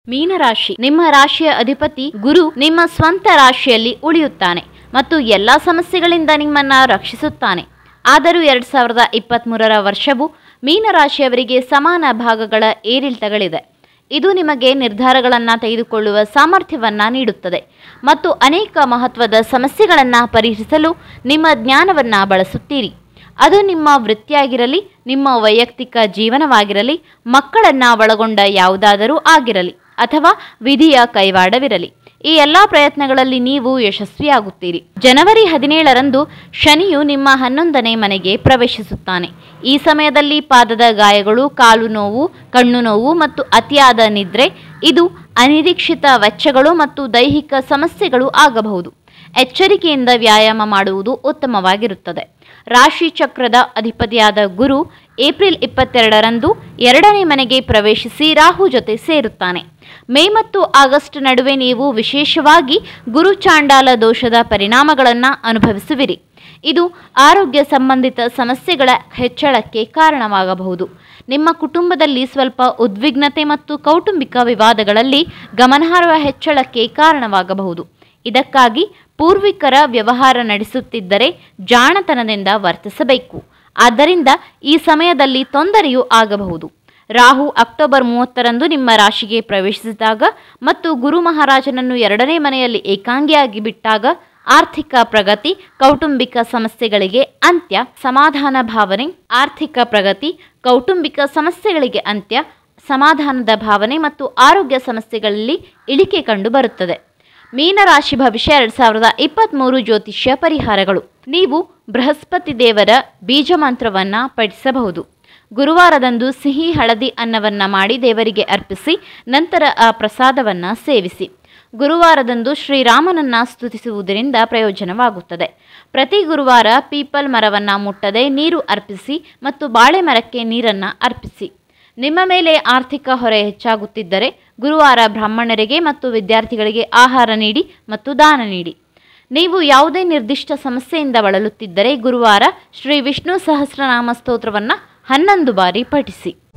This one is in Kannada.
ಮೀನರಾಶಿ ನಿಮ್ಮ ರಾಶಿಯ ಅಧಿಪತಿ ಗುರು ನಿಮ್ಮ ಸ್ವಂತ ರಾಶಿಯಲ್ಲಿ ಉಳಿಯುತ್ತಾನೆ ಮತ್ತು ಎಲ್ಲ ಸಮಸ್ಯೆಗಳಿಂದ ನಿಮ್ಮನ್ನ ರಕ್ಷಿಸುತ್ತಾನೆ ಆದರೂ ಎರಡ್ ಸಾವಿರದ ಇಪ್ಪತ್ತ್ಮೂರರ ವರ್ಷವು ಮೀನರಾಶಿಯವರಿಗೆ ಸಮಾನ ಭಾಗಗಳ ಏರಿಳಿತಗಳಿದೆ ಇದು ನಿಮಗೆ ನಿರ್ಧಾರಗಳನ್ನು ತೆಗೆದುಕೊಳ್ಳುವ ಸಾಮರ್ಥ್ಯವನ್ನು ನೀಡುತ್ತದೆ ಮತ್ತು ಅನೇಕ ಮಹತ್ವದ ಸಮಸ್ಯೆಗಳನ್ನು ಪರಿಹರಿಸಲು ನಿಮ್ಮ ಜ್ಞಾನವನ್ನು ಬಳಸುತ್ತೀರಿ ಅದು ನಿಮ್ಮ ವೃತ್ತಿಯಾಗಿರಲಿ ನಿಮ್ಮ ವೈಯಕ್ತಿಕ ಜೀವನವಾಗಿರಲಿ ಮಕ್ಕಳನ್ನು ಒಳಗೊಂಡ ಯಾವುದಾದರೂ ಆಗಿರಲಿ ಅಥವಾ ವಿಧಿಯ ಕೈವಾಡವಿರಲಿ ಈ ಎಲ್ಲ ಪ್ರಯತ್ನಗಳಲ್ಲಿ ನೀವು ಯಶಸ್ವಿಯಾಗುತ್ತೀರಿ ಜನವರಿ ಹದಿನೇಳರಂದು ಶನಿಯು ನಿಮ್ಮ ಹನ್ನೊಂದನೇ ಮನೆಗೆ ಪ್ರವೇಶಿಸುತ್ತಾನೆ ಈ ಸಮಯದಲ್ಲಿ ಪಾದದ ಗಾಯಗಳು ಕಾಲು ನೋವು ಕಣ್ಣು ನೋವು ಮತ್ತು ಅತಿಯಾದ ನಿದ್ರೆ ಇದು ಅನಿರೀಕ್ಷಿತ ವೆಚ್ಚಗಳು ಮತ್ತು ದೈಹಿಕ ಸಮಸ್ಯೆಗಳು ಆಗಬಹುದು ಎಚ್ಚರಿಕೆಯಿಂದ ವ್ಯಾಯಾಮ ಮಾಡುವುದು ಉತ್ತಮವಾಗಿರುತ್ತದೆ ರಾಶಿ ಚಕ್ರದ ಅಧಿಪತಿಯಾದ ಗುರು ಏಪ್ರಿಲ್ ಇಪ್ಪತ್ತೆರಡರಂದು ಎರಡನೇ ಮನೆಗೆ ಪ್ರವೇಶಿಸಿ ರಾಹು ಜೊತೆ ಸೇರುತ್ತಾನೆ ಮೇ ಮತ್ತು ಆಗಸ್ಟ್ ನಡುವೆ ನೀವು ವಿಶೇಷವಾಗಿ ಗುರು ಚಾಂಡಾಲ ದೋಷದ ಪರಿಣಾಮಗಳನ್ನು ಅನುಭವಿಸುವಿರಿ ಇದು ಆರೋಗ್ಯ ಸಂಬಂಧಿತ ಸಮಸ್ಯೆಗಳ ಹೆಚ್ಚಳಕ್ಕೆ ಕಾರಣವಾಗಬಹುದು ನಿಮ್ಮ ಕುಟುಂಬದಲ್ಲಿ ಸ್ವಲ್ಪ ಉದ್ವಿಗ್ನತೆ ಮತ್ತು ಕೌಟುಂಬಿಕ ವಿವಾದಗಳಲ್ಲಿ ಗಮನಾರ್ಹ ಹೆಚ್ಚಳಕ್ಕೆ ಕಾರಣವಾಗಬಹುದು ಇದಕ್ಕಾಗಿ ಪೂರ್ವಿಕರ ವ್ಯವಹಾರ ನಡೆಸುತ್ತಿದ್ದರೆ ಜಾಣತನದಿಂದ ವರ್ತಿಸಬೇಕು ಆದ್ದರಿಂದ ಈ ಸಮಯದಲ್ಲಿ ತೊಂದರೆಯೂ ಆಗಬಹುದು ರಾಹು ಅಕ್ಟೋಬರ್ ಮೂವತ್ತರಂದು ನಿಮ್ಮ ರಾಶಿಗೆ ಪ್ರವೇಶಿಸಿದಾಗ ಮತ್ತು ಗುರು ಮಹಾರಾಜನನ್ನು ಎರಡನೇ ಮನೆಯಲ್ಲಿ ಏಕಾಂಗಿಯಾಗಿ ಬಿಟ್ಟಾಗ ಆರ್ಥಿಕ ಪ್ರಗತಿ ಕೌಟುಂಬಿಕ ಸಮಸ್ಯೆಗಳಿಗೆ ಅಂತ್ಯ ಸಮಾಧಾನ ಭಾವನೆ ಆರ್ಥಿಕ ಪ್ರಗತಿ ಕೌಟುಂಬಿಕ ಸಮಸ್ಯೆಗಳಿಗೆ ಅಂತ್ಯ ಸಮಾಧಾನದ ಭಾವನೆ ಮತ್ತು ಆರೋಗ್ಯ ಸಮಸ್ಯೆಗಳಲ್ಲಿ ಇಳಿಕೆ ಕಂಡು ಬರುತ್ತದೆ ಮೀನರಾಶಿ ಭವಿಷ್ಯ ಎರಡ್ ಸಾವಿರದ ಇಪ್ಪತ್ತ್ಮೂರು ಜ್ಯೋತಿಷ್ಯ ಪರಿಹಾರಗಳು ನೀವು ಬೃಹಸ್ಪತಿ ದೇವರ ಬೀಜ ಮಂತ್ರವನ್ನ ಪಠಿಸಬಹುದು ಗುರುವಾರದಂದು ಸಿಹಿ ಹಳದಿ ಅನ್ನವನ್ನ ಮಾಡಿ ದೇವರಿಗೆ ಅರ್ಪಿಸಿ ನಂತರ ಆ ಪ್ರಸಾದವನ್ನ ಸೇವಿಸಿ ಗುರುವಾರದಂದು ಶ್ರೀರಾಮನನ್ನ ಸ್ತುತಿಸುವುದರಿಂದ ಪ್ರಯೋಜನವಾಗುತ್ತದೆ ಪ್ರತಿ ಗುರುವಾರ ಪೀಪಲ್ ಮರವನ್ನ ಮುಟ್ಟದೆ ನೀರು ಅರ್ಪಿಸಿ ಮತ್ತು ಬಾಳೆ ಮರಕ್ಕೆ ನೀರನ್ನ ಅರ್ಪಿಸಿ ನಿಮ್ಮ ಮೇಲೆ ಆರ್ಥಿಕ ಹೊರೆ ಹೆಚ್ಚಾಗುತ್ತಿದ್ದರೆ ಗುರುವಾರ ಬ್ರಾಹ್ಮಣರಿಗೆ ಮತ್ತು ವಿದ್ಯಾರ್ಥಿಗಳಿಗೆ ಆಹಾರ ನೀಡಿ ಮತ್ತು ದಾನ ನೀಡಿ ನೀವು ಯಾವುದೇ ನಿರ್ದಿಷ್ಟ ಸಮಸ್ಯೆಯಿಂದ ಬಳಲುತ್ತಿದ್ದರೆ ಗುರುವಾರ ಶ್ರೀ ವಿಷ್ಣು ಸಹಸ್ರನಾಮ ಸ್ತೋತ್ರವನ್ನು ಹನ್ನೊಂದು ಬಾರಿ ಪಠಿಸಿ